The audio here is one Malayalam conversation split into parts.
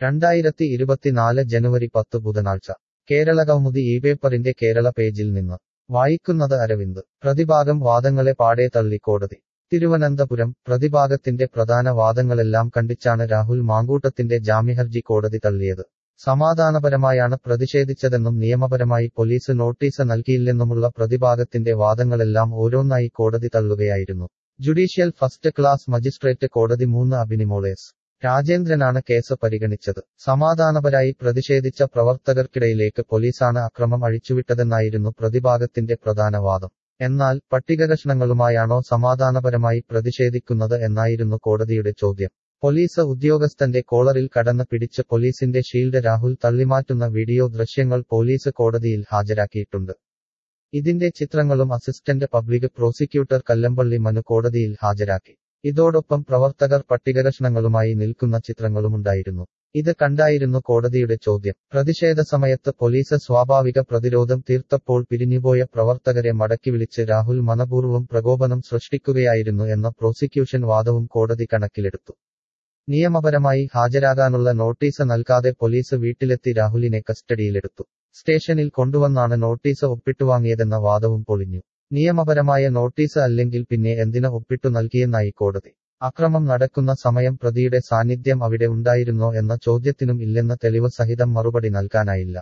രണ്ടായിരത്തി ഇരുപത്തിനാല് ജനുവരി പത്ത് ബുധനാഴ്ച കേരളകൗമുദി ഈ പേപ്പറിന്റെ കേരള പേജിൽ നിന്ന് വായിക്കുന്നത് അരവിന്ദ് പ്രതിഭാഗം വാദങ്ങളെ പാടെ തള്ളി കോടതി തിരുവനന്തപുരം പ്രതിഭാഗത്തിന്റെ പ്രധാന വാദങ്ങളെല്ലാം കണ്ടിച്ചാണ് രാഹുൽ മാങ്കൂട്ടത്തിന്റെ ജാമ്യഹർജി കോടതി തള്ളിയത് സമാധാനപരമായാണ് പ്രതിഷേധിച്ചതെന്നും നിയമപരമായി പോലീസ് നോട്ടീസ് നൽകിയില്ലെന്നുമുള്ള പ്രതിഭാഗത്തിന്റെ വാദങ്ങളെല്ലാം ഓരോന്നായി കോടതി തള്ളുകയായിരുന്നു ജുഡീഷ്യൽ ഫസ്റ്റ് ക്ലാസ് മജിസ്ട്രേറ്റ് കോടതി മൂന്ന് അഭിനിമോളേസ് രാജേന്ദ്രനാണ് കേസ് പരിഗണിച്ചത് സമാധാനപരായി പ്രതിഷേധിച്ച പ്രവർത്തകർക്കിടയിലേക്ക് പോലീസാണ് അക്രമം അഴിച്ചുവിട്ടതെന്നായിരുന്നു പ്രതിഭാഗത്തിന്റെ പ്രധാന വാദം എന്നാൽ പട്ടികകഷ്ണങ്ങളുമായാണോ സമാധാനപരമായി പ്രതിഷേധിക്കുന്നത് എന്നായിരുന്നു കോടതിയുടെ ചോദ്യം പോലീസ് ഉദ്യോഗസ്ഥന്റെ കോളറിൽ കടന്ന് പിടിച്ച് പോലീസിന്റെ ഷീൽഡ് രാഹുൽ തള്ളിമാറ്റുന്ന വീഡിയോ ദൃശ്യങ്ങൾ പോലീസ് കോടതിയിൽ ഹാജരാക്കിയിട്ടുണ്ട് ഇതിന്റെ ചിത്രങ്ങളും assistant public prosecutor Kallambally Manu കോടതിയിൽ ഹാജരാക്കി ഇതോടൊപ്പം പ്രവർത്തകർ പട്ടികകഷ്ണങ്ങളുമായി നിൽക്കുന്ന ചിത്രങ്ങളുമുണ്ടായിരുന്നു ഇത് കണ്ടായിരുന്നു കോടതിയുടെ ചോദ്യം പ്രതിഷേധ സമയത്ത് പോലീസ് സ്വാഭാവിക പ്രതിരോധം തീർത്തപ്പോൾ പിരിഞ്ഞുപോയ പ്രവർത്തകരെ മടക്കി വിളിച്ച് രാഹുൽ മനപൂർവ്വം പ്രകോപനം സൃഷ്ടിക്കുകയായിരുന്നു എന്ന പ്രോസിക്യൂഷൻ വാദവും കോടതി കണക്കിലെടുത്തു നിയമപരമായി ഹാജരാകാനുള്ള നോട്ടീസ് നൽകാതെ പോലീസ് വീട്ടിലെത്തി രാഹുലിനെ കസ്റ്റഡിയിലെടുത്തു സ്റ്റേഷനിൽ കൊണ്ടുവന്നാണ് നോട്ടീസ് ഒപ്പിട്ടുവാങ്ങിയതെന്ന വാദവും പൊളിഞ്ഞു നിയമപരമായ നോട്ടീസ് അല്ലെങ്കിൽ പിന്നെ എന്തിന് ഒപ്പിട്ടു നൽകിയെന്നായി കോടതി അക്രമം നടക്കുന്ന സമയം പ്രതിയുടെ സാന്നിധ്യം അവിടെ ഉണ്ടായിരുന്നോ എന്ന ചോദ്യത്തിനും ഇല്ലെന്ന തെളിവ് സഹിതം മറുപടി നൽകാനായില്ല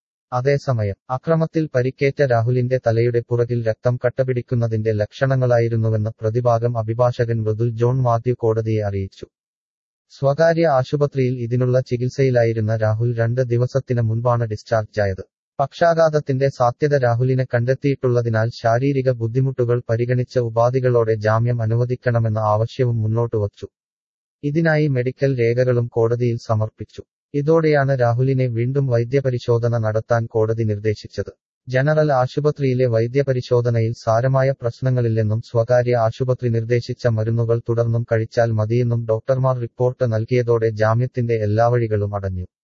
അതേസമയം അക്രമത്തിൽ പരിക്കേറ്റ രാഹുലിന്റെ തലയുടെ പുറകിൽ രക്തം കട്ടപിടിക്കുന്നതിന്റെ ലക്ഷണങ്ങളായിരുന്നുവെന്ന് പ്രതിഭാഗം അഭിഭാഷകൻ മൃദുൽ ജോൺ മാത്യു കോടതിയെ അറിയിച്ചു സ്വകാര്യ ആശുപത്രിയിൽ ഇതിനുള്ള ചികിത്സയിലായിരുന്ന രാഹുൽ രണ്ട് ദിവസത്തിന് മുൻപാണ് ഡിസ്ചാർജായത് പക്ഷാഘാതത്തിന്റെ സാധ്യത രാഹുലിനെ കണ്ടെത്തിയിട്ടുള്ളതിനാൽ ശാരീരിക ബുദ്ധിമുട്ടുകൾ പരിഗണിച്ച ഉപാധികളോടെ ജാമ്യം അനുവദിക്കണമെന്ന ആവശ്യവും മുന്നോട്ടുവച്ചു ഇതിനായി മെഡിക്കൽ രേഖകളും കോടതിയിൽ സമർപ്പിച്ചു ഇതോടെയാണ് രാഹുലിനെ വീണ്ടും വൈദ്യപരിശോധന നടത്താൻ കോടതി നിർദ്ദേശിച്ചത് ജനറൽ ആശുപത്രിയിലെ വൈദ്യപരിശോധനയിൽ സാരമായ പ്രശ്നങ്ങളില്ലെന്നും സ്വകാര്യ ആശുപത്രി നിർദ്ദേശിച്ച മരുന്നുകൾ തുടർന്നും കഴിച്ചാൽ മതിയെന്നും ഡോക്ടർമാർ റിപ്പോർട്ട് നൽകിയതോടെ ജാമ്യത്തിന്റെ എല്ലാ വഴികളും അടഞ്ഞു